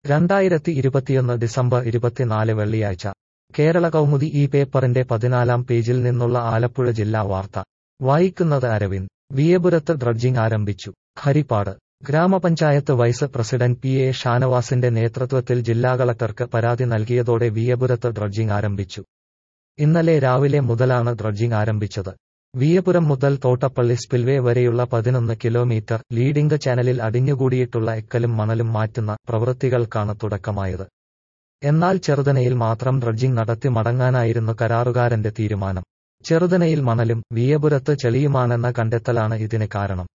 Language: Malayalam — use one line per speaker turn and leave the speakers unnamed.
രണ്ടായിരത്തി ഇരുപത്തിയൊന്ന് ഡിസംബർ ഇരുപത്തിനാല് വെള്ളിയാഴ്ച കേരള കൗമുദി ഈ പേപ്പറിന്റെ പതിനാലാം പേജിൽ നിന്നുള്ള ആലപ്പുഴ ജില്ലാ വാർത്ത വായിക്കുന്നത് അരവിന്ദ് വിയപുരത്ത് ഡ്രഡ്ജിംഗ് ആരംഭിച്ചു ഹരിപ്പാട് ഗ്രാമപഞ്ചായത്ത് വൈസ് പ്രസിഡന്റ് പി എ ഷാനവാസിന്റെ നേതൃത്വത്തിൽ ജില്ലാ കളക്ടർക്ക് പരാതി നൽകിയതോടെ വിയപുരത്ത് ഡ്രഡ്ജിംഗ് ആരംഭിച്ചു ഇന്നലെ രാവിലെ മുതലാണ് ഡ്രഡ്ജിംഗ് ആരംഭിച്ചത് വിയപുരം മുതൽ തോട്ടപ്പള്ളി സ്പിൽവേ വരെയുള്ള പതിനൊന്ന് കിലോമീറ്റർ ലീഡിംഗ് ചാനലിൽ അടിഞ്ഞുകൂടിയിട്ടുള്ള എക്കലും മണലും മാറ്റുന്ന പ്രവൃത്തികൾക്കാണ് തുടക്കമായത് എന്നാൽ ചെറുതനയിൽ മാത്രം ഡ്രഡ്ജിംഗ് നടത്തി മടങ്ങാനായിരുന്നു കരാറുകാരന്റെ തീരുമാനം ചെറുതനയിൽ മണലും വിയപുരത്ത് ചെളിയുമാണെന്ന കണ്ടെത്തലാണ് ഇതിന് കാരണം